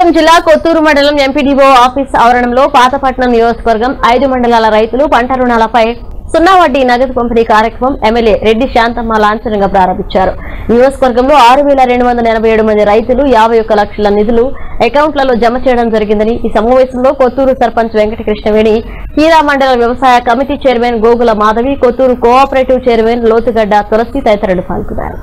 ప్రకాశం జిల్లా కొత్తూరు మండలం MPDO office ఆవరణంలో పాతపట్నం నియోజకవర్గం ఐదు మండలాల రైతులు పంట రుణాలపై సున్నా వడ్డీ నగదు పంపిణీ కార్యక్రమం ఎమ్మెల్యే రెడ్డి శాంతమ్మ లాంఛనంగా ప్రారంభించారు నియోజకవర్గంలో ఆరు వేల రెండు వందల ఎనభై ఏడు మంది రైతులు యాభై ఒక్క లక్షల నిధులు అకౌంట్లలో జమ చేయడం జరిగిందని ఈ సమావేశంలో కొత్తూరు సర్పంచ్ వెంకటకృష్ణవేణి హీరా మండల వ్యవసాయ committee chairman Gogula Madhavi Kothur cooperative chairman Lothugadda Tulasi తదితరులు పాల్గొన్నారు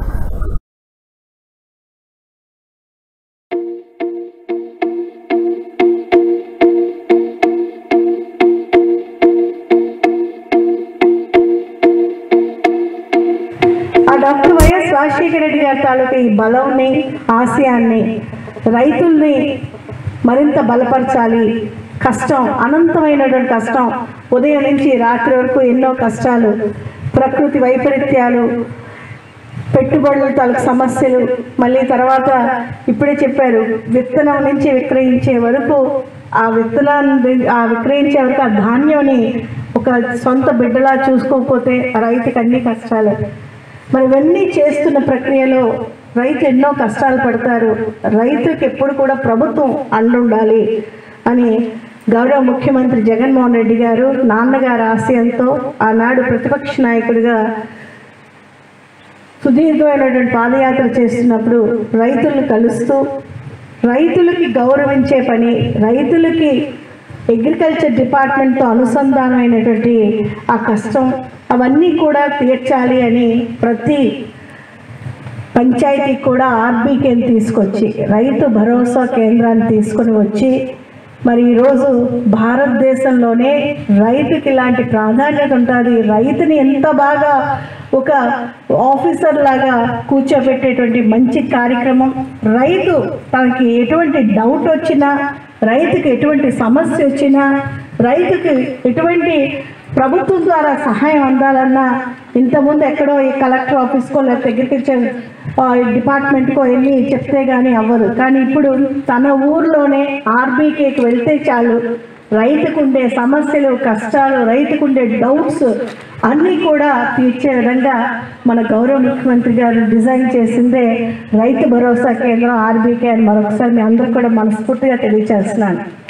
ఆ డాక్టర్ వైఎస్ రాజశేఖర రెడ్డి గారి తాలూకు ఈ బలంని ఆశయాన్ని రైతుల్ని మరింత బలపరచాలి కష్టం అనంతమైనటువంటి కష్టం ఉదయం నుంచి రాత్రి వరకు ఎన్నో కష్టాలు ప్రకృతి వైపరీత్యాలు పెట్టుబడుల తాలూకు సమస్యలు మళ్ళీ తర్వాత ఇప్పుడే చెప్పారు విత్తనం నుంచి విక్రయించే వరకు ఆ విత్తనాన్ని ఆ విక్రయించే వరకు ఆ ధాన్యాన్ని ఒక సొంత బిడ్డలా చూసుకోకపోతే ఆ రైతుకి అన్ని కష్టాలు మరి ఇవన్నీ చేస్తున్న ప్రక్రియలో రైతు ఎన్నో కష్టాలు పడతారు రైతుకి ఎప్పుడు కూడా ప్రభుత్వం అండుండాలి అని గౌరవ ముఖ్యమంత్రి జగన్మోహన్ రెడ్డి గారు నాన్నగారి ఆశయంతో ఆనాడు ప్రతిపక్ష నాయకుడిగా సుదీర్ఘమైనటువంటి పాదయాత్ర చేస్తున్నప్పుడు రైతులను కలుస్తూ రైతులకి గౌరవించే పని రైతులకి అగ్రికల్చర్ డిపార్ట్మెంట్తో అనుసంధానమైనటువంటి ఆ కష్టం అవన్నీ కూడా తీర్చాలి అని ప్రతి పంచాయతీకి కూడా ఆర్బీకేని తీసుకొచ్చి రైతు భరోసా కేంద్రాన్ని తీసుకొని వచ్చి మరి ఈరోజు భారతదేశంలోనే రైతుకి ఇలాంటి ప్రాధాన్యత ఉంటుంది రైతుని ఎంత బాగా ఒక ఆఫీసర్ లాగా కూర్చోబెట్టేటువంటి మంచి కార్యక్రమం రైతు తనకి ఎటువంటి డౌట్ వచ్చినా రైతుకి ఎటువంటి సమస్య వచ్చినా రైతుకి ఎటువంటి ప్రభుత్వం ద్వారా సహాయం అందాలన్నా ఇంతకుముందు ఎక్కడో ఈ కలెక్టర్ ఆఫీస్కో లేకపోతే అగ్రికల్చర్ ఆ, డిపార్ట్మెంట్కో వెళ్ళి చెప్తే కానీ అవ్వదు కానీ ఇప్పుడు తన ఊర్లోనే ఆర్బీకేకి వెళ్తే చాలు రైతుకుండే సమస్యలు కష్టాలు రైతుకుండే డౌట్స్ అన్నీ కూడా తీర్చే విధంగా మన గౌరవ ముఖ్యమంత్రి గారు డిజైన్ చేసిందే రైతు భరోసా కేంద్రం ఆర్బీకే అని మరొకసారి మీ అందరూ కూడా మనస్ఫూర్తిగా తెలియచేస్తున్నాను